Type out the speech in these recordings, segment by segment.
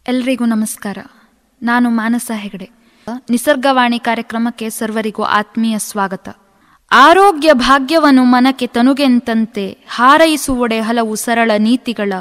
ಎಲ್ರಿಗೂ ನಮಸ್ಕಾರ ನಾನು ಮಾನಸ ಹೆಗಡೆ ನಿಸರ್ಗವಾಣಿ ಕಾರ್ಯಕ್ರಮಕ್ಕೆ ಸರ್ವರಿಗೂ ಆತ್ಮೀಯ ಸ್ವಾಗತ ಆರೋಗ್ಯ ಭಾಗ್ಯವನ್ನು ಮನಕ್ಕೆ ತನುಗೆಂತಂತೆ ಹಾರೈಸುವಡೆ ಹಲವು ಸರಳ ನೀತಿಗಳ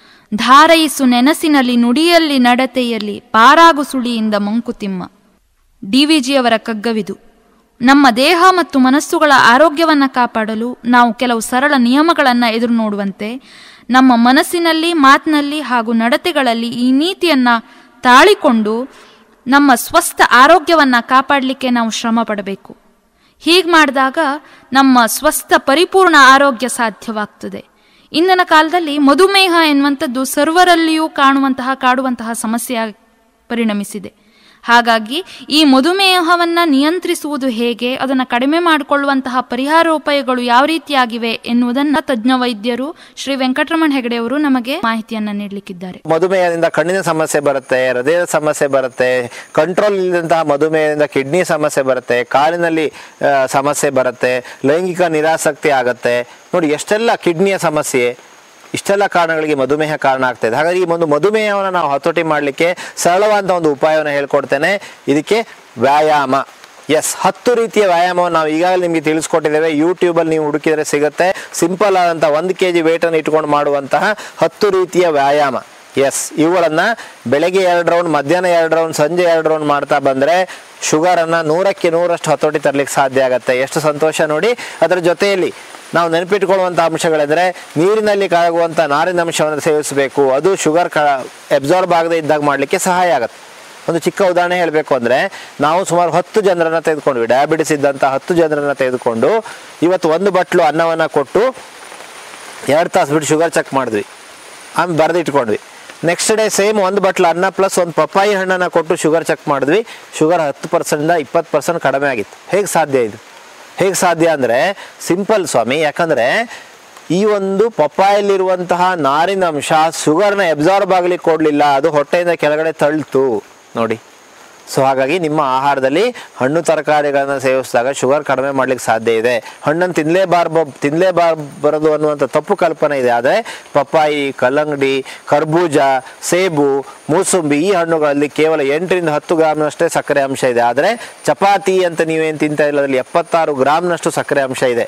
ಧಾರೈಸು ನೆನಸಿನಲ್ಲಿ ನುಡಿಯಲ್ಲಿ ನಡತೆಯಲ್ಲಿ ಪಾರಾಗು ಸುಳಿಯಿಂದ ಮಂಕುತಿಮ್ಮ ಡಿವಿಜಿಯವರ ಕಗ್ಗವಿದು ನಮ್ಮ ದೇಹ ಮತ್ತು ಮನಸ್ಸುಗಳ ಆರೋಗ್ಯವನ್ನು ಕಾಪಾಡಲು ನಾವು ಕೆಲವು ಸರಳ ನಿಯಮಗಳನ್ನು ಎದುರು ನೋಡುವಂತೆ ನಮ್ಮ ಮನಸ್ಸಿನಲ್ಲಿ ಮಾತಿನಲ್ಲಿ ಹಾಗೂ ನಡತೆಗಳಲ್ಲಿ ಈ ನೀತಿಯನ್ನ ತಾಳಿಕೊಂಡು ನಮ್ಮ ಸ್ವಸ್ಥ ಆರೋಗ್ಯವನ್ನ ಕಾಪಾಡಲಿಕ್ಕೆ ನಾವು ಶ್ರಮ ಪಡಬೇಕು ಹೀಗೆ ಮಾಡಿದಾಗ ನಮ್ಮ ಸ್ವಸ್ಥ ಪರಿಪೂರ್ಣ ಆರೋಗ್ಯ ಸಾಧ್ಯವಾಗ್ತದೆ ಇಂದಿನ ಕಾಲದಲ್ಲಿ ಮಧುಮೇಹ ಎನ್ನುವಂಥದ್ದು ಸರ್ವರಲ್ಲಿಯೂ ಕಾಣುವಂತಹ ಕಾಡುವಂತಹ ಸಮಸ್ಯೆಯಾಗಿ ಪರಿಣಮಿಸಿದೆ ಹಾಗಾಗಿ ಈ ಮಧುಮೇಹವನ್ನ ನಿಯಂತ್ರಿಸುವುದು ಹೇಗೆ ಅದನ್ನು ಕಡಿಮೆ ಮಾಡಿಕೊಳ್ಳುವಂತಹ ಪರಿಹಾರೋಪಾಯಗಳು ಯಾವ ರೀತಿಯಾಗಿವೆ ಎನ್ನುವುದನ್ನ ತಜ್ಞ ವೈದ್ಯರು ಶ್ರೀ ವೆಂಕಟರಮಣ ಹೆಗಡೆಯವರು ನಮಗೆ ಮಾಹಿತಿಯನ್ನ ನೀಡಲಿಕ್ಕಿದ್ದಾರೆ ಮಧುಮೇಹದಿಂದ ಕಣ್ಣಿನ ಸಮಸ್ಯೆ ಬರುತ್ತೆ ಹೃದಯದ ಸಮಸ್ಯೆ ಬರುತ್ತೆ ಕಂಟ್ರೋಲ್ ಇಲ್ಲದಂತಹ ಮಧುಮೇಹದಿಂದ ಕಿಡ್ನಿ ಸಮಸ್ಯೆ ಬರುತ್ತೆ ಕಾಲಿನಲ್ಲಿ ಆ, ಸಮಸ್ಯೆ ಬರುತ್ತೆ ಲೈಂಗಿಕ ನಿರಾಸಕ್ತಿ ಆಗತ್ತೆ ನೋಡಿ ಎಷ್ಟೆಲ್ಲ ಕಿಡ್ನಿಯ ಸಮಸ್ಯೆ ಇಷ್ಟೆಲ್ಲ ಕಾರಣಗಳಿಗೆ ಮಧುಮೇಹ ಕಾರಣ ಆಗ್ತದೆ ಹಾಗಾಗಿ ಈ ಒಂದು ಮಧುಮೇಹವನ್ನು ನಾವು ಹತೋಟಿ ಮಾಡಲಿಕ್ಕೆ ಸರಳವಾದ ಒಂದು ಉಪಾಯವನ್ನು ಹೇಳ್ಕೊಡ್ತೇನೆ ಇದಕ್ಕೆ ವ್ಯಾಯಾಮ ಎಸ್ ಹತ್ತು ರೀತಿಯ ವ್ಯಾಯಾಮವನ್ನು ನಾವು ಈಗಾಗಲೇ ನಿಮಗೆ ತಿಳಿಸ್ಕೊಟ್ಟಿದ್ದೇವೆ ಯೂಟ್ಯೂಬಲ್ಲಿ ನೀವು ಹುಡುಕಿದರೆ ಸಿಗುತ್ತೆ ಸಿಂಪಲ್ ಆದಂಥ ಒಂದು ಕೆ ಜಿ ವೇಟನ್ನು ಇಟ್ಕೊಂಡು ಮಾಡುವಂತಹ ಹತ್ತು ರೀತಿಯ ವ್ಯಾಯಾಮ ಎಸ್ ಇವುಗಳನ್ನು ಬೆಳಗ್ಗೆ ಎರಡು ರೌಂಡ್ ಮಧ್ಯಾಹ್ನ ಎರಡು ರೌಂಡ್ ಸಂಜೆ ಎರಡು ರೌಂಡ್ ಮಾಡ್ತಾ ಬಂದರೆ ಶುಗರನ್ನು ನೂರಕ್ಕೆ ನೂರಷ್ಟು ಹತೋಟಿ ತರಲಿಕ್ಕೆ ಸಾಧ್ಯ ಆಗುತ್ತೆ ಎಷ್ಟು ಸಂತೋಷ ನೋಡಿ ಅದರ ಜೊತೆಯಲ್ಲಿ ನಾವು ನೆನಪಿಟ್ಕೊಳ್ಳುವಂಥ ಅಂಶಗಳೆಂದರೆ ನೀರಿನಲ್ಲಿ ಕರಗುವಂಥ ನಾರಿನ ಅಂಶವನ್ನು ಸೇವಿಸಬೇಕು ಅದು ಶುಗರ್ ಕ ಅಬ್ಸಾರ್ಬ್ ಆಗದೆ ಇದ್ದಾಗ ಮಾಡಲಿಕ್ಕೆ ಸಹಾಯ ಆಗುತ್ತೆ ಒಂದು ಚಿಕ್ಕ ಉದಾಹರಣೆ ಹೇಳಬೇಕು ಅಂದರೆ ನಾವು ಸುಮಾರು ಹತ್ತು ಜನರನ್ನು ತೆಗೆದುಕೊಂಡ್ವಿ ಡಯಾಬಿಟಿಸ್ ಇದ್ದಂಥ ಹತ್ತು ಜನರನ್ನು ತೆಗೆದುಕೊಂಡು ಇವತ್ತು ಒಂದು ಬಟ್ಲು ಅನ್ನವನ್ನು ಕೊಟ್ಟು ಎರಡು ತಾಸು ಬಿಟ್ಟು ಶುಗರ್ ಚೆಕ್ ಮಾಡಿದ್ವಿ ಆಮೇಲೆ ಬರೆದಿಟ್ಕೊಂಡ್ವಿ ನೆಕ್ಸ್ಟ್ ಡೇ ಸೇಮ್ ಒಂದು ಬಟ್ಲು ಅನ್ನ ಪ್ಲಸ್ ಒಂದು ಪಪ್ಪಾಯಿ ಹಣ್ಣನ್ನು ಕೊಟ್ಟು ಶುಗರ್ ಚೆಕ್ ಮಾಡಿದ್ವಿ ಶುಗರ್ ಹತ್ತು ಪರ್ಸೆಂಟಿಂದ ಇಪ್ಪತ್ತು ಪರ್ಸೆಂಟ್ ಕಡಿಮೆ ಆಗಿತ್ತು ಹೇಗೆ ಸಾಧ್ಯ ಇದು ಹೇಗೆ ಸಾಧ್ಯ ಅಂದರೆ ಸಿಂಪಲ್ ಸ್ವಾಮಿ ಯಾಕಂದರೆ ಈ ಒಂದು ಪಪ್ಪಾಯಲ್ಲಿರುವಂತಹ ನಾರಿನ ಅಂಶ ಶುಗರ್ನ ಎಬ್ಸಾರ್ಬ್ ಆಗಲಿಕ್ಕೆ ಕೊಡಲಿಲ್ಲ ಅದು ಹೊಟ್ಟೆಯಿಂದ ಕೆಳಗಡೆ ತಳ್ತು ನೋಡಿ ಸೊ ಹಾಗಾಗಿ ನಿಮ್ಮ ಆಹಾರದಲ್ಲಿ ಹಣ್ಣು ತರಕಾರಿಗಳನ್ನು ಸೇವಿಸಿದಾಗ ಶುಗರ್ ಕಡಿಮೆ ಮಾಡ್ಲಿಕ್ಕೆ ಸಾಧ್ಯ ಇದೆ ಹಣ್ಣನ್ನು ತಿನ್ನಲೇಬಾರ್ಬ ತಿನ್ನಲೇಬಾರದು ಅನ್ನುವಂಥ ತಪ್ಪು ಕಲ್ಪನೆ ಇದೆ ಆದರೆ ಪಪ್ಪಾಯಿ ಕಲ್ಲಂಗಡಿ ಕರ್ಬೂಜ ಸೇಬು ಮೂಸಂಬಿ ಈ ಹಣ್ಣುಗಳಲ್ಲಿ ಕೇವಲ ಎಂಟರಿಂದ ಹತ್ತು ಗ್ರಾಮ್ನಷ್ಟೇ ಸಕ್ಕರೆ ಅಂಶ ಇದೆ ಆದರೆ ಚಪಾತಿ ಅಂತ ನೀವೇನು ತಿಂತಾ ಇಲ್ಲ ಅದರಲ್ಲಿ ಎಪ್ಪತ್ತಾರು ಗ್ರಾಮ್ನಷ್ಟು ಸಕ್ಕರೆ ಅಂಶ ಇದೆ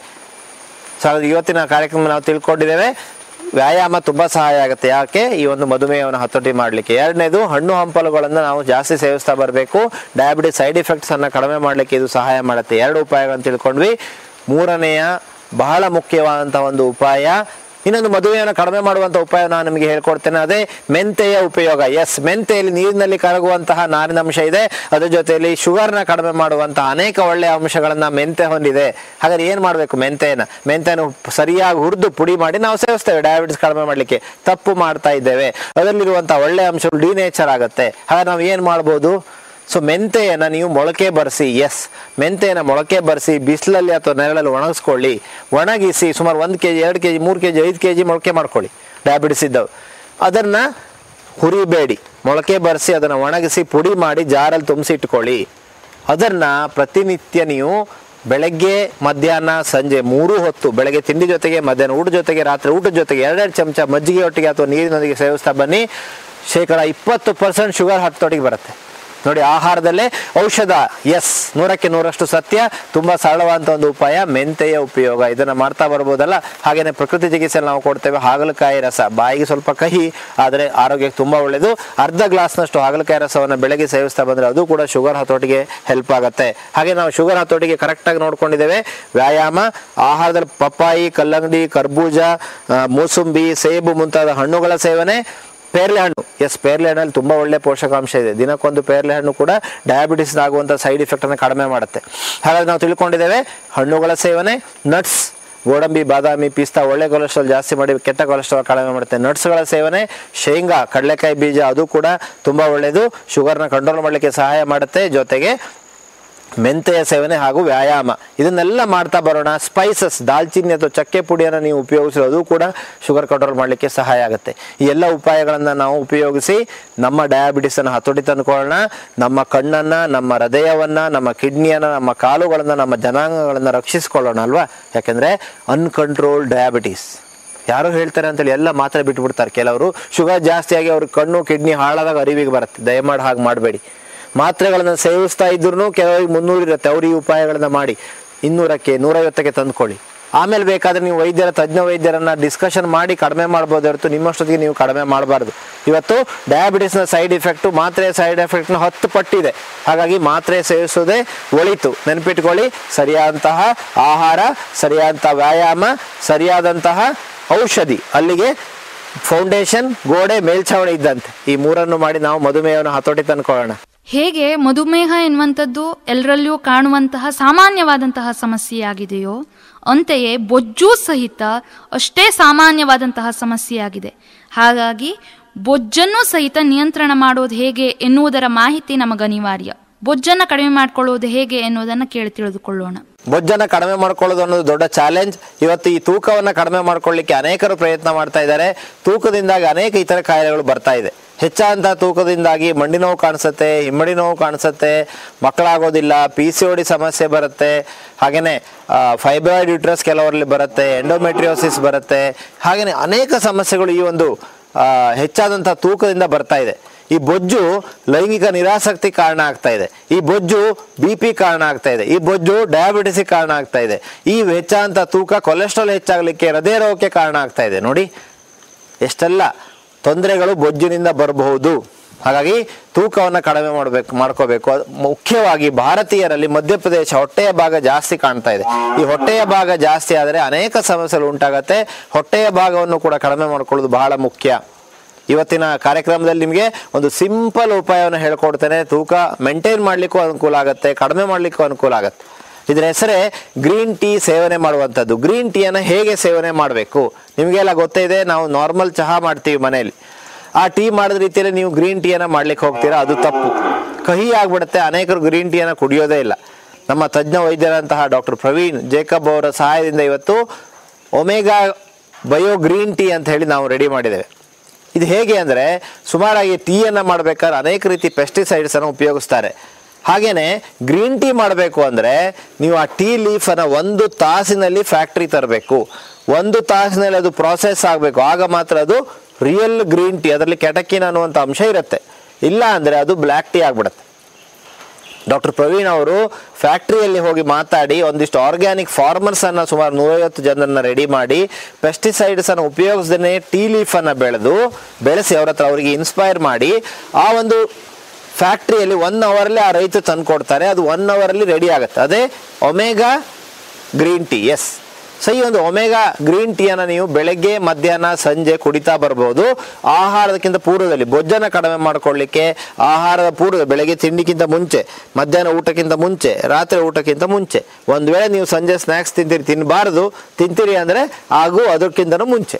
ಸೊ ಹಾಗಾಗಿ ಇವತ್ತಿನ ಕಾರ್ಯಕ್ರಮ ನಾವು ತಿಳ್ಕೊಂಡಿದ್ದೇವೆ ವ್ಯಾಯಾಮ ತುಂಬ ಸಹಾಯ ಆಗುತ್ತೆ ಯಾಕೆ ಈ ಒಂದು ಮಧುಮೇಹವನ್ನು ಹತೋಟಿ ಮಾಡಲಿಕ್ಕೆ ಎರಡನೇದು ಹಣ್ಣು ಹಂಪಲುಗಳನ್ನು ನಾವು ಜಾಸ್ತಿ ಸೇವಿಸ್ತಾ ಬರಬೇಕು ಡಯಾಬಿಟಿಸ್ ಸೈಡ್ ಎಫೆಕ್ಟ್ಸ್ ಅನ್ನು ಕಡಿಮೆ ಮಾಡಲಿಕ್ಕೆ ಇದು ಸಹಾಯ ಮಾಡುತ್ತೆ ಎರಡು ಉಪಾಯಗಳನ್ನು ತಿಳ್ಕೊಂಡ್ವಿ ಮೂರನೆಯ ಬಹಳ ಮುಖ್ಯವಾದಂಥ ಒಂದು ಉಪಾಯ ಇನ್ನೊಂದು ಮದುವೆಯನ್ನು ಕಡಿಮೆ ಮಾಡುವಂಥ ಉಪಾಯ ನಾನು ನಿಮಗೆ ಹೇಳ್ಕೊಡ್ತೇನೆ ಅದೇ ಮೆಂತೆಯ ಉಪಯೋಗ ಎಸ್ ಮೆಂತೆಯಲ್ಲಿ ನೀರಿನಲ್ಲಿ ಕರಗುವಂತಹ ನಾರಿನಂಶ ಇದೆ ಅದರ ಜೊತೆಯಲ್ಲಿ ಶುಗರ್ನ ಕಡಿಮೆ ಮಾಡುವಂತಹ ಅನೇಕ ಒಳ್ಳೆಯ ಅಂಶಗಳನ್ನ ಮೆಂತೆ ಹೊಂದಿದೆ ಹಾಗಾದ್ರೆ ಏನು ಮಾಡಬೇಕು ಮೆಂತೆನ ಮೆಂತೆಯನ್ನು ಸರಿಯಾಗಿ ಹುರಿದು ಪುಡಿ ಮಾಡಿ ನಾವು ಸೇವಿಸ್ತೇವೆ ಡಯಾಬಿಟಿಸ್ ಕಡಿಮೆ ಮಾಡಲಿಕ್ಕೆ ತಪ್ಪು ಮಾಡ್ತಾ ಇದ್ದೇವೆ ಅದರಲ್ಲಿರುವಂತಹ ಒಳ್ಳೆಯ ಅಂಶಗಳು ಡಿನೇಚರ್ ಆಗುತ್ತೆ ಹಾಗಾದ್ರೆ ನಾವು ಏನು ಮಾಡ್ಬೋದು ಸೊ ಮೆಂತೆಯನ್ನು ನೀವು ಮೊಳಕೆ ಬರೆಸಿ ಎಸ್ ಮೆಂತೆಯನ್ನು ಮೊಳಕೆ ಬರೆಸಿ ಬಿಸಿಲಲ್ಲಿ ಅಥವಾ ನೆರಳಲ್ಲಿ ಒಣಗಿಸ್ಕೊಳ್ಳಿ ಒಣಗಿಸಿ ಸುಮಾರು ಒಂದು ಕೆ ಜಿ ಎರಡು ಕೆ ಜಿ ಮೂರು ಕೆ ಜಿ ಐದು ಕೆ ಜಿ ಮೊಳಕೆ ಮಾಡ್ಕೊಳ್ಳಿ ಡಯಾಬಿಟಿಸ್ ಇದ್ದವು ಅದನ್ನು ಹುರಿಬೇಡಿ ಮೊಳಕೆ ಬರೆಸಿ ಅದನ್ನು ಒಣಗಿಸಿ ಪುಡಿ ಮಾಡಿ ಜಾರಲ್ಲಿ ತುಂಬಿಸಿ ಇಟ್ಕೊಳ್ಳಿ ಅದನ್ನು ಪ್ರತಿನಿತ್ಯ ನೀವು ಬೆಳಗ್ಗೆ ಮಧ್ಯಾಹ್ನ ಸಂಜೆ ಮೂರು ಹೊತ್ತು ಬೆಳಗ್ಗೆ ತಿಂಡಿ ಜೊತೆಗೆ ಮಧ್ಯಾಹ್ನ ಊಟ ಜೊತೆಗೆ ರಾತ್ರಿ ಊಟದ ಜೊತೆಗೆ ಎರಡೆರಡು ಚಮಚ ಮಜ್ಜಿಗೆ ಒಟ್ಟಿಗೆ ಅಥವಾ ನೀರಿನೊಂದಿಗೆ ಸೇವಿಸ್ತಾ ಬನ್ನಿ ಶೇಕಡ ಇಪ್ಪತ್ತು ಪರ್ಸೆಂಟ್ ಶುಗರ್ ಹತ್ತೊಟ್ಟಿಗೆ ಬರುತ್ತೆ ನೋಡಿ ಆಹಾರದಲ್ಲೇ ಔಷಧ ಎಸ್ ನೂರಕ್ಕೆ ನೂರಷ್ಟು ಸತ್ಯ ತುಂಬ ಸರಳವಾದಂಥ ಒಂದು ಉಪಾಯ ಮೆಂತೆಯ ಉಪಯೋಗ ಇದನ್ನು ಮಾಡ್ತಾ ಬರ್ಬೋದಲ್ಲ ಹಾಗೇನೆ ಪ್ರಕೃತಿ ಚಿಕಿತ್ಸೆಯಲ್ಲಿ ನಾವು ಕೊಡ್ತೇವೆ ಹಾಗಲಕಾಯಿ ರಸ ಬಾಯಿಗೆ ಸ್ವಲ್ಪ ಕಹಿ ಆದರೆ ಆರೋಗ್ಯಕ್ಕೆ ತುಂಬ ಒಳ್ಳೆಯದು ಅರ್ಧ ಗ್ಲಾಸ್ನಷ್ಟು ಹಾಗಲಕಾಯಿ ರಸವನ್ನು ಬೆಳಗ್ಗೆ ಸೇವಿಸ್ತಾ ಬಂದರೆ ಅದು ಕೂಡ ಶುಗರ್ ಹತೋಟಿಗೆ ಹೆಲ್ಪ್ ಆಗುತ್ತೆ ಹಾಗೆ ನಾವು ಶುಗರ್ ಹತೋಟಿಗೆ ಕರೆಕ್ಟಾಗಿ ನೋಡ್ಕೊಂಡಿದ್ದೇವೆ ವ್ಯಾಯಾಮ ಆಹಾರದಲ್ಲಿ ಪಪ್ಪಾಯಿ ಕಲ್ಲಂಗಡಿ ಕರ್ಬೂಜ ಆ, ಮೂಸುಂಬಿ ಸೇಬು ಮುಂತಾದ ಹಣ್ಣುಗಳ ಸೇವನೆ ಪೇರ್ಲೆ ಹಣ್ಣು ಎಸ್ ಪೇರ್ಲೆ ಹಣ್ಣಲ್ಲಿ ತುಂಬ ಒಳ್ಳೆ ಪೋಷಕಾಂಶ ಇದೆ ದಿನಕ್ಕೊಂದು ಪೇರ್ಲೆ ಹಣ್ಣು ಕೂಡ ಡಯಾಬಿಟಿಸ್ ಆಗುವಂಥ ಸೈಡ್ ಎಫೆಕ್ಟನ್ನು ಕಡಿಮೆ ಮಾಡುತ್ತೆ ಹಾಗಾಗಿ ನಾವು ತಿಳ್ಕೊಂಡಿದ್ದೇವೆ ಹಣ್ಣುಗಳ ಸೇವನೆ ನಟ್ಸ್ ಗೋಡಂಬಿ ಬಾದಾಮಿ ಪಿಸ್ತಾ ಒಳ್ಳೆ ಕೊಲೆಸ್ಟ್ರಾಲ್ ಜಾಸ್ತಿ ಮಾಡಿ ಕೆಟ್ಟ ಕೊಲೆಸ್ಟ್ರಾಲ್ ಕಡಿಮೆ ಮಾಡುತ್ತೆ ನಟ್ಸ್ಗಳ ಸೇವನೆ ಶೇಂಗಾ ಕಡಲೆಕಾಯಿ ಬೀಜ ಅದು ಕೂಡ ತುಂಬ ಒಳ್ಳೆಯದು ಶುಗರ್ನ ಕಂಟ್ರೋಲ್ ಮಾಡಲಿಕ್ಕೆ ಸಹಾಯ ಮಾಡುತ್ತೆ ಜೊತೆಗೆ ಮೆಂತೆಯ ಸೇವನೆ ಹಾಗೂ ವ್ಯಾಯಾಮ ಇದನ್ನೆಲ್ಲ ಮಾಡ್ತಾ ಬರೋಣ ಸ್ಪೈಸಸ್ ದಾಲ್ಚಿನ್ನಿ ಅಥವಾ ಚಕ್ಕೆ ಪುಡಿಯನ್ನು ನೀವು ಉಪಯೋಗಿಸೋದು ಕೂಡ ಶುಗರ್ ಕಂಟ್ರೋಲ್ ಮಾಡಲಿಕ್ಕೆ ಸಹಾಯ ಆಗುತ್ತೆ ಈ ಎಲ್ಲ ಉಪಾಯಗಳನ್ನು ನಾವು ಉಪಯೋಗಿಸಿ ನಮ್ಮ ಡಯಾಬಿಟಿಸನ್ನು ಹತೋಟಿ ತಂದುಕೊಳ್ಳೋಣ ನಮ್ಮ ಕಣ್ಣನ್ನು ನಮ್ಮ ಹೃದಯವನ್ನು ನಮ್ಮ ಕಿಡ್ನಿಯನ್ನು ನಮ್ಮ ಕಾಲುಗಳನ್ನು ನಮ್ಮ ಜನಾಂಗಗಳನ್ನು ರಕ್ಷಿಸಿಕೊಳ್ಳೋಣ ಅಲ್ವಾ ಯಾಕೆಂದರೆ ಅನ್ಕಂಟ್ರೋಲ್ ಡಯಾಬಿಟಿಸ್ ಯಾರೋ ಹೇಳ್ತಾರೆ ಅಂತೇಳಿ ಎಲ್ಲ ಮಾತ್ರೆ ಬಿಟ್ಬಿಡ್ತಾರೆ ಕೆಲವರು ಶುಗರ್ ಜಾಸ್ತಿಯಾಗಿ ಅವ್ರ ಕಣ್ಣು ಕಿಡ್ನಿ ಹಾಳಾದಾಗ ಅರಿವಿಗೆ ಬರುತ್ತೆ ದಯಮಾಡಿ ಹಾಗೆ ಮಾಡಬೇಡಿ ಮಾತ್ರೆಗಳನ್ನು ಸೇವಿಸ್ತಾ ಇದ್ರು ಕೆಲವರಿಗೆ ಮುನ್ನೂರು ಇರುತ್ತೆ ಅವ್ರು ಈ ಉಪಾಯಗಳನ್ನ ಮಾಡಿ ಇನ್ನೂರಕ್ಕೆ ನೂರೈವತ್ತಕ್ಕೆ ತಂದ್ಕೊಳ್ಳಿ ಆಮೇಲೆ ಬೇಕಾದ್ರೆ ನೀವು ವೈದ್ಯರ ತಜ್ಞ ವೈದ್ಯರನ್ನ ಡಿಸ್ಕಷನ್ ಮಾಡಿ ಕಡಿಮೆ ಮಾಡ್ಬೋದು ಹೊರತು ನಿಮ್ಮಷ್ಟೊತ್ತಿಗೆ ನೀವು ಕಡಿಮೆ ಮಾಡಬಾರ್ದು ಇವತ್ತು ಡಯಾಬಿಟಿಸ್ನ ಸೈಡ್ ಇಫೆಕ್ಟು ಮಾತ್ರೆ ಸೈಡ್ ಎಫೆಕ್ಟ್ನ ಹತ್ತು ಪಟ್ಟಿದೆ ಹಾಗಾಗಿ ಮಾತ್ರೆ ಸೇವಿಸೋದೇ ಒಳಿತು ನೆನಪಿಟ್ಕೊಳ್ಳಿ ಸರಿಯಾದಂತಹ ಆಹಾರ ಸರಿಯಾದಂತಹ ವ್ಯಾಯಾಮ ಸರಿಯಾದಂತಹ ಔಷಧಿ ಅಲ್ಲಿಗೆ ಫೌಂಡೇಶನ್ ಗೋಡೆ ಮೇಲ್ಛಾವಣಿ ಇದ್ದಂತೆ ಈ ಮೂರನ್ನು ಮಾಡಿ ನಾವು ಮಧುಮೇಹವನ್ನು ಹತೋಟಿ ತಂದ್ಕೊಳ್ಳೋಣ ಹೇಗೆ ಮಧುಮೇಹ ಎನ್ನುವಂಥದ್ದು ಎಲ್ಲರಲ್ಲಿಯೂ ಕಾಣುವಂತಹ ಸಾಮಾನ್ಯವಾದಂತಹ ಸಮಸ್ಯೆಯಾಗಿದೆಯೋ ಅಂತೆಯೇ ಬೊಜ್ಜು ಸಹಿತ ಅಷ್ಟೇ ಸಾಮಾನ್ಯವಾದಂತಹ ಸಮಸ್ಯೆಯಾಗಿದೆ ಹಾಗಾಗಿ ಬೊಜ್ಜನ್ನು ಸಹಿತ ನಿಯಂತ್ರಣ ಮಾಡೋದು ಹೇಗೆ ಎನ್ನುವುದರ ಮಾಹಿತಿ ನಮಗೆ ಅನಿವಾರ್ಯ ಬೊಜ್ಜನ್ನು ಕಡಿಮೆ ಮಾಡ್ಕೊಳ್ಳೋದು ಹೇಗೆ ಎನ್ನುವುದನ್ನು ಕೇಳಿ ತಿಳಿದುಕೊಳ್ಳೋಣ ಬೊಜ್ಜನ್ನ ಕಡಿಮೆ ಮಾಡ್ಕೊಳ್ಳೋದು ಅನ್ನೋದು ದೊಡ್ಡ ಚಾಲೆಂಜ್ ಇವತ್ತು ಈ ತೂಕವನ್ನ ಕಡಿಮೆ ಮಾಡ್ಕೊಳ್ಳಿಕ್ಕೆ ಅನೇಕರು ಪ್ರಯತ್ನ ಮಾಡ್ತಾ ಇದ್ದಾರೆ ತೂಕದಿಂದಾಗಿ ಅನೇಕ ಇತರ ಕಾಯಿಲೆಗಳು ಬರ್ತಾ ಇದೆ ಹೆಚ್ಚಾದಂಥ ತೂಕದಿಂದಾಗಿ ಮಂಡಿ ನೋವು ಕಾಣಿಸುತ್ತೆ ಹಿಮ್ಮಡಿ ನೋವು ಕಾಣಿಸುತ್ತೆ ಮಕ್ಕಳಾಗೋದಿಲ್ಲ ಪಿ ಸಿ ಡಿ ಸಮಸ್ಯೆ ಬರುತ್ತೆ ಹಾಗೆಯೇ ಫೈಬ್ರಾಯ್ಡ್ ಯೂಟ್ರಸ್ ಕೆಲವರಲ್ಲಿ ಬರುತ್ತೆ ಎಂಡೋಮೆಟ್ರಿಯೋಸಿಸ್ ಬರುತ್ತೆ ಹಾಗೆಯೇ ಅನೇಕ ಸಮಸ್ಯೆಗಳು ಈ ಒಂದು ಆ, ಹೆಚ್ಚಾದಂಥ ತೂಕದಿಂದ ಬರ್ತಾ ಇದೆ ಈ ಬೊಜ್ಜು ಲೈಂಗಿಕ ನಿರಾಸಕ್ತಿ ಕಾರಣ ಆಗ್ತಾ ಇದೆ ಈ ಬೊಜ್ಜು ಬಿ ಪಿ ಕಾರಣ ಆಗ್ತಾ ಇದೆ ಈ ಬೊಜ್ಜು ಡಯಾಬಿಟಿಸ್ ಕಾರಣ ಆಗ್ತಾ ಇದೆ ಈ ಹೆಚ್ಚಾದಂಥ ತೂಕ ಕೊಲೆಸ್ಟ್ರಾಲ್ ಹೆಚ್ಚಾಗಲಿಕ್ಕೆ ಹೃದಯ ರೋಗಕ್ಕೆ ಕಾರಣ ಆಗ್ತಾ ಇದೆ ನೋಡಿ ಎಷ್ಟೆಲ್ಲ ತೊಂದರೆಗಳು ಬೊಜ್ಜಿನಿಂದ ಬರಬಹುದು ಹಾಗಾಗಿ ತೂಕವನ್ನು ಕಡಿಮೆ ಮಾಡಬೇಕು ಮಾಡ್ಕೋಬೇಕು ಅದು ಮುಖ್ಯವಾಗಿ ಭಾರತೀಯರಲ್ಲಿ ಮಧ್ಯಪ್ರದೇಶ ಹೊಟ್ಟೆಯ ಭಾಗ ಜಾಸ್ತಿ ಕಾಣ್ತಾ ಇದೆ ಈ ಹೊಟ್ಟೆಯ ಭಾಗ ಜಾಸ್ತಿ ಆದರೆ ಅನೇಕ ಸಮಸ್ಯೆಗಳು ಉಂಟಾಗತ್ತೆ ಹೊಟ್ಟೆಯ ಭಾಗವನ್ನು ಕೂಡ ಕಡಿಮೆ ಮಾಡ್ಕೊಳ್ಳೋದು ಬಹಳ ಮುಖ್ಯ ಇವತ್ತಿನ ಕಾರ್ಯಕ್ರಮದಲ್ಲಿ ನಿಮಗೆ ಒಂದು ಸಿಂಪಲ್ ಉಪಾಯವನ್ನು ಹೇಳ್ಕೊಡ್ತೇನೆ ತೂಕ ಮೇಂಟೈನ್ ಮಾಡಲಿಕ್ಕೂ ಅನುಕೂಲ ಆಗುತ್ತೆ ಕಡಿಮೆ ಮಾಡಲಿಕ್ಕೂ ಅನುಕೂಲ ಆಗುತ್ತೆ ಇದರ ಹೆಸರೇ ಗ್ರೀನ್ ಟೀ ಸೇವನೆ ಮಾಡುವಂಥದ್ದು ಗ್ರೀನ್ ಟೀಯನ್ನು ಹೇಗೆ ಸೇವನೆ ಮಾಡಬೇಕು ನಿಮಗೆಲ್ಲ ಗೊತ್ತೇ ಇದೆ ನಾವು ನಾರ್ಮಲ್ ಚಹಾ ಮಾಡ್ತೀವಿ ಮನೆಯಲ್ಲಿ ಆ ಟೀ ಮಾಡಿದ ರೀತಿಯಲ್ಲಿ ನೀವು ಗ್ರೀನ್ ಟೀಯನ್ನು ಮಾಡ್ಲಿಕ್ಕೆ ಹೋಗ್ತೀರಾ ಅದು ತಪ್ಪು ಕಹಿ ಆಗ್ಬಿಡುತ್ತೆ ಅನೇಕರು ಗ್ರೀನ್ ಟೀಯನ್ನು ಕುಡಿಯೋದೇ ಇಲ್ಲ ನಮ್ಮ ತಜ್ಞ ವೈದ್ಯರಂತಹ ಡಾಕ್ಟರ್ ಪ್ರವೀಣ್ ಜೇಕಬ್ ಅವರ ಸಹಾಯದಿಂದ ಇವತ್ತು ಒಮೆಗಾ ಬಯೋ ಗ್ರೀನ್ ಟೀ ಅಂತ ಹೇಳಿ ನಾವು ರೆಡಿ ಮಾಡಿದ್ದೇವೆ ಇದು ಹೇಗೆ ಅಂದರೆ ಸುಮಾರಾಗಿ ಟೀಯನ್ನು ಮಾಡಬೇಕಾದ್ರೆ ಅನೇಕ ರೀತಿ ಪೆಸ್ಟಿಸೈಡ್ಸನ್ನು ಉಪಯೋಗಿಸ್ತಾರೆ ಹಾಗೇನೆ ಗ್ರೀನ್ ಟೀ ಮಾಡಬೇಕು ಅಂದರೆ ನೀವು ಆ ಟೀ ಲೀಫನ್ನು ಒಂದು ತಾಸಿನಲ್ಲಿ ಫ್ಯಾಕ್ಟ್ರಿ ತರಬೇಕು ಒಂದು ತಾಸಿನಲ್ಲಿ ಅದು ಪ್ರಾಸೆಸ್ ಆಗಬೇಕು ಆಗ ಮಾತ್ರ ಅದು ರಿಯಲ್ ಗ್ರೀನ್ ಟೀ ಅದರಲ್ಲಿ ಕೆಟಕಿನ್ ಅನ್ನುವಂಥ ಅಂಶ ಇರುತ್ತೆ ಇಲ್ಲ ಅಂದರೆ ಅದು ಬ್ಲ್ಯಾಕ್ ಟೀ ಆಗ್ಬಿಡುತ್ತೆ ಡಾಕ್ಟರ್ ಪ್ರವೀಣ್ ಅವರು ಫ್ಯಾಕ್ಟ್ರಿಯಲ್ಲಿ ಹೋಗಿ ಮಾತಾಡಿ ಒಂದಿಷ್ಟು ಆರ್ಗ್ಯಾನಿಕ್ ಫಾರ್ಮರ್ಸ್ ಅನ್ನ ಸುಮಾರು ನೂರೈವತ್ತು ಜನರನ್ನ ರೆಡಿ ಮಾಡಿ ಪೆಸ್ಟಿಸೈಡ್ಸ್ ಅನ್ನು ಉಪಯೋಗಿಸದೇ ಟೀ ಲೀಫ್ ಅನ್ನ ಬೆಳೆದು ಬೆಳೆಸಿ ಅವ್ರ ಹತ್ರ ಅವರಿಗೆ ಇನ್ಸ್ಪೈರ್ ಮಾಡಿ ಆ ಒಂದು ಫ್ಯಾಕ್ಟ್ರಿಯಲ್ಲಿ ಒನ್ ಅವರಲ್ಲಿ ಆ ರೈತ ತಂದು ಕೊಡ್ತಾರೆ ಅದು ಒನ್ ಅವರಲ್ಲಿ ರೆಡಿ ಆಗುತ್ತೆ ಅದೇ omega green tea yes so ಈ ಒಂದು ಒಮೆಗಾ ಗ್ರೀನ್ ಟೀಯನ್ನು ನೀವು ಬೆಳಗ್ಗೆ ಮಧ್ಯಾಹ್ನ ಸಂಜೆ ಕುಡಿತಾ ಬರ್ಬೋದು ಆಹಾರದಕ್ಕಿಂತ ಪೂರ್ವದಲ್ಲಿ ಬೊಜ್ಜನ್ನು ಕಡಿಮೆ ಮಾಡ್ಕೊಳ್ಳಿಕ್ಕೆ ಆಹಾರದ ಪೂರ್ವ ಬೆಳಗ್ಗೆ ತಿಂಡಿಗಿಂತ ಮುಂಚೆ ಮಧ್ಯಾಹ್ನ ಊಟಕ್ಕಿಂತ ಮುಂಚೆ ರಾತ್ರಿ ಊಟಕ್ಕಿಂತ ಮುಂಚೆ ಒಂದು ವೇಳೆ ನೀವು ಸಂಜೆ ಸ್ನ್ಯಾಕ್ಸ್ ತಿಂತೀರಿ ತಿನ್ನಬಾರ್ದು ತಿಂತೀರಿ ಅಂದರೆ ಹಾಗೂ ಅದಕ್ಕಿಂತನೂ ಮುಂಚೆ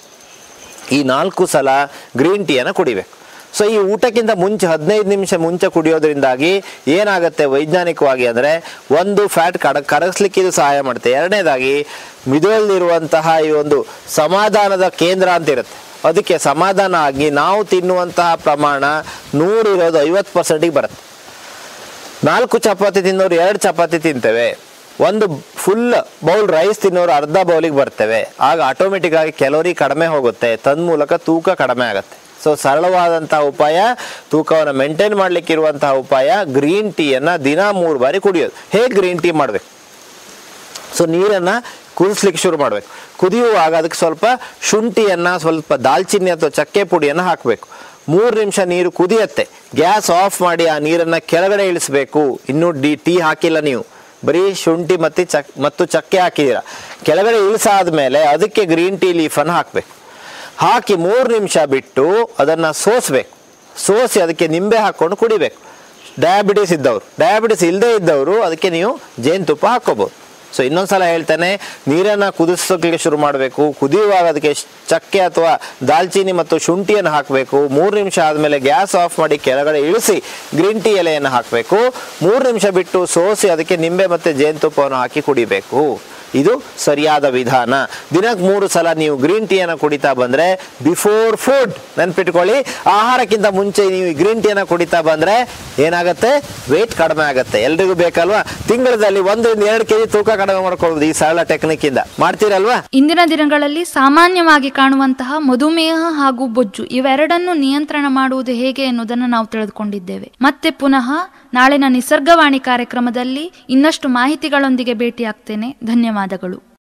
ಈ ನಾಲ್ಕು ಸಲ ಗ್ರೀನ್ ಟೀಯನ್ನು ಕುಡಿಬೇಕು ಸೊ ಈ ಊಟಕ್ಕಿಂತ ಮುಂಚೆ ಹದಿನೈದು ನಿಮಿಷ ಮುಂಚೆ ಕುಡಿಯೋದ್ರಿಂದಾಗಿ ಏನಾಗುತ್ತೆ ವೈಜ್ಞಾನಿಕವಾಗಿ ಅಂದರೆ ಒಂದು ಫ್ಯಾಟ್ ಕಡ ಕರಗಿಸ್ಲಿಕ್ಕೆ ಇದು ಸಹಾಯ ಮಾಡುತ್ತೆ ಎರಡನೇದಾಗಿ ಮಿದುಳಲ್ಲಿರುವಂತಹ ಈ ಒಂದು ಸಮಾಧಾನದ ಕೇಂದ್ರ ಅಂತ ಇರುತ್ತೆ ಅದಕ್ಕೆ ಸಮಾಧಾನ ಆಗಿ ನಾವು ತಿನ್ನುವಂತಹ ಪ್ರಮಾಣ ನೂರು ಇರೋದು ಐವತ್ತು ಪರ್ಸೆಂಟಿಗೆ ಬರುತ್ತೆ ನಾಲ್ಕು ಚಪಾತಿ ತಿನ್ನೋರು ಎರಡು ಚಪಾತಿ ತಿಂತೇವೆ ಒಂದು ಫುಲ್ ಬೌಲ್ ರೈಸ್ ತಿನ್ನೋರು ಅರ್ಧ ಬೌಲಿಗೆ ಬರ್ತೇವೆ ಆಗ ಆಟೋಮೆಟಿಕ್ ಆಗಿ ಕ್ಯಾಲೋರಿ ಕಡಿಮೆ ಹೋಗುತ್ತೆ ತನ್ಮೂಲಕ ತೂಕ ಕಡಿಮೆ ಆಗುತ್ತೆ ಸೊ ಸರಳವಾದಂತಹ ಉಪಾಯ ತೂಕವನ್ನು ಮೇಂಟೈನ್ ಮಾಡ್ಲಿಕ್ಕೆ ಇರುವಂತಹ ಉಪಾಯ ಗ್ರೀನ್ ಟೀಯನ್ನು ದಿನ ಮೂರು ಬಾರಿ ಕುಡಿಯೋದು ಹೇಗೆ ಗ್ರೀನ್ ಟೀ ಮಾಡಬೇಕು ಸೊ ನೀರನ್ನು ಕುದಿಸ್ಲಿಕ್ಕೆ ಶುರು ಮಾಡಬೇಕು ಕುದಿಯುವಾಗ ಅದಕ್ಕೆ ಸ್ವಲ್ಪ ಶುಂಠಿಯನ್ನು ಸ್ವಲ್ಪ ದಾಲ್ಚಿನ್ನಿ ಅಥವಾ ಚಕ್ಕೆ ಪುಡಿಯನ್ನು ಹಾಕಬೇಕು ಮೂರು ನಿಮಿಷ ನೀರು ಕುದಿಯತ್ತೆ ಗ್ಯಾಸ್ ಆಫ್ ಮಾಡಿ ಆ ನೀರನ್ನು ಕೆಳಗಡೆ ಇಳಿಸ್ಬೇಕು ಇನ್ನೂ ಡಿ ಟೀ ಹಾಕಿಲ್ಲ ನೀವು ಬರೀ ಶುಂಠಿ ಮತ್ತು ಚಕ್ ಮತ್ತು ಚಕ್ಕೆ ಹಾಕಿದ್ದೀರ ಕೆಳಗಡೆ ಇಳಿಸಾದ ಮೇಲೆ ಅದಕ್ಕೆ ಗ್ರೀನ್ ಟೀ ಲೀಫನ್ನು ಹಾಕಬೇಕು ಹಾಕಿ ಮೂರು ನಿಮಿಷ ಬಿಟ್ಟು ಅದನ್ನು ಸೋಸಬೇಕು ಸೋಸಿ ಅದಕ್ಕೆ ನಿಂಬೆ ಹಾಕ್ಕೊಂಡು ಕುಡಿಬೇಕು ಡಯಾಬಿಟಿಸ್ ಇದ್ದವರು ಡಯಾಬಿಟಿಸ್ ಇಲ್ಲದೆ ಇದ್ದವರು ಅದಕ್ಕೆ ನೀವು ಜೇನುತುಪ್ಪ ಹಾಕ್ಕೋಬೋದು ಸೊ ಇನ್ನೊಂದ್ಸಲ ಹೇಳ್ತೇನೆ ನೀರನ್ನು ಕುದಿಸೋಕೆ ಶುರು ಮಾಡಬೇಕು ಕುದಿಯುವಾಗ ಅದಕ್ಕೆ ಶ್- ಚಕ್ಕೆ ಅಥವಾ ದಾಲ್ಚೀನಿ ಮತ್ತು ಶುಂಠಿಯನ್ನು ಹಾಕಬೇಕು ಮೂರು ನಿಮಿಷ ಆದಮೇಲೆ ಗ್ಯಾಸ್ ಆಫ್ ಮಾಡಿ ಕೆಳಗಡೆ ಇಳಿಸಿ ಗ್ರೀನ್ ಟೀ ಎಲೆಯನ್ನು ಹಾಕಬೇಕು ಮೂರು ನಿಮಿಷ ಬಿಟ್ಟು ಸೋಸಿ ಅದಕ್ಕೆ ನಿಂಬೆ ಮತ್ತು ಜೇನುತುಪ್ಪವನ್ನು ಹಾಕಿ ಕುಡಿಬೇಕು ಇದು ಸರಿಯಾದ ವಿಧಾನ ದಿನಕ್ಕೆ ಮೂರು ಸಲ ನೀವು ಗ್ರೀನ್ ಟೀಯನ್ನು ಕುಡಿತಾ ಬಂದ್ರೆ ಬಿಫೋರ್ ಫುಡ್ ನೆನ್ಪಿಟ್ಕೊಳ್ಳಿ ಆಹಾರಕ್ಕಿಂತ ಮುಂಚೆ ನೀವು ಗ್ರೀನ್ ಟೀಯನ್ನು ಕುಡಿತಾ ಬಂದ್ರೆ ಏನಾಗುತ್ತೆ ವೇಟ್ ಕಡಿಮೆ ಆಗುತ್ತೆ ಎಲ್ರಿಗೂ ಬೇಕಲ್ವಾ ತಿಂಗಳಲ್ಲಿ ಒಂದರಿಂದ ಎರಡು ಕೆಜಿ ತೂಕ ಕಡಿಮೆ ಮಾಡ್ಕೊಳ್ಬೋದು ಈ ಸರಳ ಟೆಕ್ನಿಕ್ ಇಂದ ಮಾಡ್ತೀರಲ್ವಾ ಇಂದಿನ ದಿನಗಳಲ್ಲಿ ಸಾಮಾನ್ಯವಾಗಿ ಕಾಣುವಂತಹ ಮಧುಮೇಹ ಹಾಗೂ ಬೊಜ್ಜು ಇವೆರಡನ್ನು ನಿಯಂತ್ರಣ ಮಾಡುವುದು ಹೇಗೆ ಎನ್ನುವುದನ್ನು ನಾವು ತಿಳಿದುಕೊಂಡಿದ್ದೇವೆ ಮತ್ತೆ ಪುನಃ ನಾಳಿನ ನಿಸರ್ಗವಾಣಿ ಕಾರ್ಯಕ್ರಮದಲ್ಲಿ ಇನ್ನಷ್ಟು ಮಾಹಿತಿಗಳೊಂದಿಗೆ ಭೇಟಿಯಾಗ್ತೇನೆ ಧನ್ಯವಾದಗಳು